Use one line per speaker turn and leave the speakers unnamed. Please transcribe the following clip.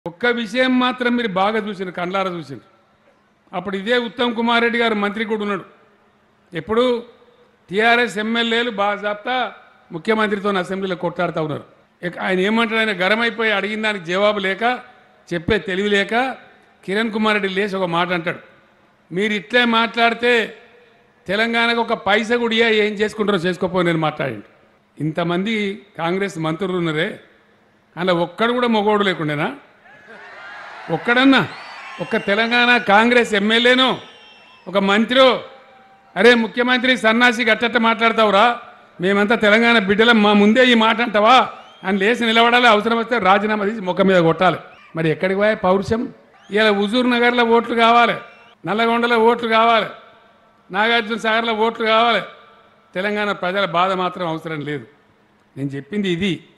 ఒక్క విషయం మాత్రం మీరు బాగా చూసిండ్రు కండ్లారా చూసిండ్రు అప్పుడు ఇదే ఉత్తమ్ కుమార్ రెడ్డి గారు మంత్రి కూడా ఉన్నాడు ఎప్పుడు టీఆర్ఎస్ ఎమ్మెల్యేలు బాగా చెప్తా ముఖ్యమంత్రితో అసెంబ్లీలో కొట్లాడుతూ ఉన్నారు ఇక ఆయన ఏమంటాడు ఆయన గరం అయిపోయి అడిగిన దానికి జవాబు లేక చెప్పే తెలివి లేక కిరణ్ కుమార్ రెడ్డి లేచి ఒక మాట అంటాడు మీరు ఇట్లే మాట్లాడితే తెలంగాణకు ఒక పైస కూడా ఇయ్య, ఏం చేసుకుంటారో చేసుకోపో నేను మాట్లాడండి ఇంతమంది కాంగ్రెస్ మంత్రులు ఉన్నారే అలా ఒక్కడు కూడా మొగోడు లేకుండేనా ఒక్కడన్నా ఒక్క తెలంగాణ కాంగ్రెస్ ఎమ్మెల్యేను ఒక మంత్రి అరే ముఖ్యమంత్రి సన్నాసి గట్టట్ట మాట్లాడతావురా మేమంతా తెలంగాణ బిడ్డలం మా ముందే ఈ మాట అంటావా అని లేచి నిలబడాలి అవసరం వస్తే రాజీనామా తీసి ముఖం మీద కొట్టాలి మరి ఎక్కడికి పోయా పౌరుషం ఇలా హుజూర్ నగర్లో ఓట్లు కావాలి నల్లగొండలో ఓట్లు కావాలి నాగార్జున సాగర్లో ఓట్లు కావాలి తెలంగాణ ప్రజల బాధ మాత్రం అవసరం లేదు నేను చెప్పింది ఇది